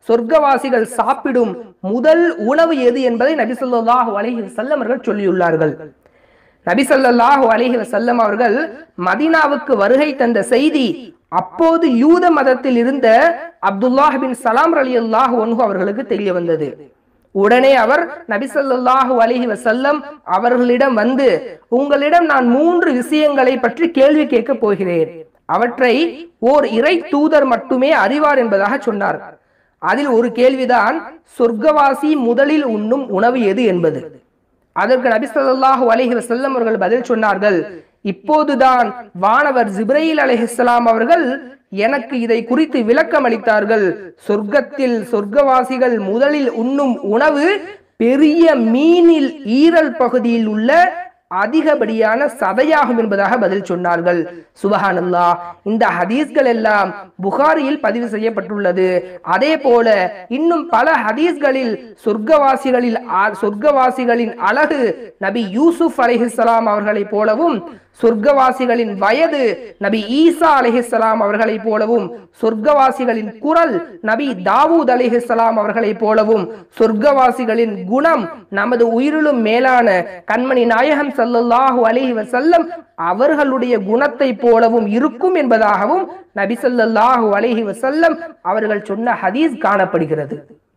சொர்க்கவாசிகள் சாப்பிடும் முதல் உணவு எது என்பதை நபி ஸல்லல்லாஹு அலைஹி வஸல்லம் அவர்கள் சொல்லியுள்ளார்கள் நபி ஸல்லல்லாஹு அலைஹி வஸல்லம் அவர்கள் மதீனாவுக்கு வருகை தந்த செய்தி அப்போது யூத மதத்தில் இருந்த அப்துல்லாஹ் பின் சலாம் ரலியல்லாஹு அன்ஹு அவர்களுக்கு தெரிய வந்தது உடனே அவர் நபி ஸல்லல்லாஹு அலைஹி வஸல்லம் அவர்களிடம் வந்து உங்களிடம் நான் மூன்று விஷயங்களை பற்றி கேள்வி கேட்க போகிறேன் அவற்றை ஓர் இறை தூதர் மட்டுமே அறிவார் என்பதாக சொன்னார் அதில் ஒரு கேள்விதான் சொர்க்கவாசி முதலில் உண்ணும் உணவு எது என்பது அதற்கு நபி ஸல்லல்லாஹு அலைஹி வஸல்லம் அவர்கள் பதில் சொன்னார்கள் இப்போதுதான் வானவர் ஜிப்ரையில் அலைஹிஸ்ஸலாம் அவர்கள் எனக்கு இதை குறித்து விளக்கம் அளித்தார்கள் சொர்க்கத்தில் சொர்க்கவாசிகள் முதலில் உண்ணும் உணவு பெரிய மீனில் ஈரல் பகுதியில் உள்ள அதிகப்படியான சதையாகும் என்பதாக பதில் சொன்னார்கள் சுபஹானல்லா இந்த ஹதீஸ்கள் எல்லாம் புகாரியில் பதிவு செய்யப்பட்டுள்ளது அதே போல இன்னும் பல ஹதீஸ்களில் சொர்க்கவாசிகளில் ஆ- சொர்க்கவாசிகளின் அழகு நபி யூசுப் அலைஹிஸ்ஸலாம் அவர்களைப் போலவும் சொர்க்கவாசிகளின் வயது நபி ஈசா அலைஹிஸ்ஸலாம் அவர்களைப் போலவும் சொர்க்கவாசிகளின் குரல் நபி தாவூத் அலைஹிஸ்ஸலாம் அவர்களைப் போலவும் சொர்க்கவாசிகளின் குணம் நமது உயிரிலும் மேலான கண்மணி நாயகம் ஸல்லல்லாஹு அலைஹி வஸல்லம் அவர்களுடைய குணத்தை போலவும் இருக்கும் என்பதாகவும் நபி ஸல்லல்லாஹு அலைஹி வஸல்லம் அவர்கள் சொன்ன ஹதீஸ் காணப்படுகிறது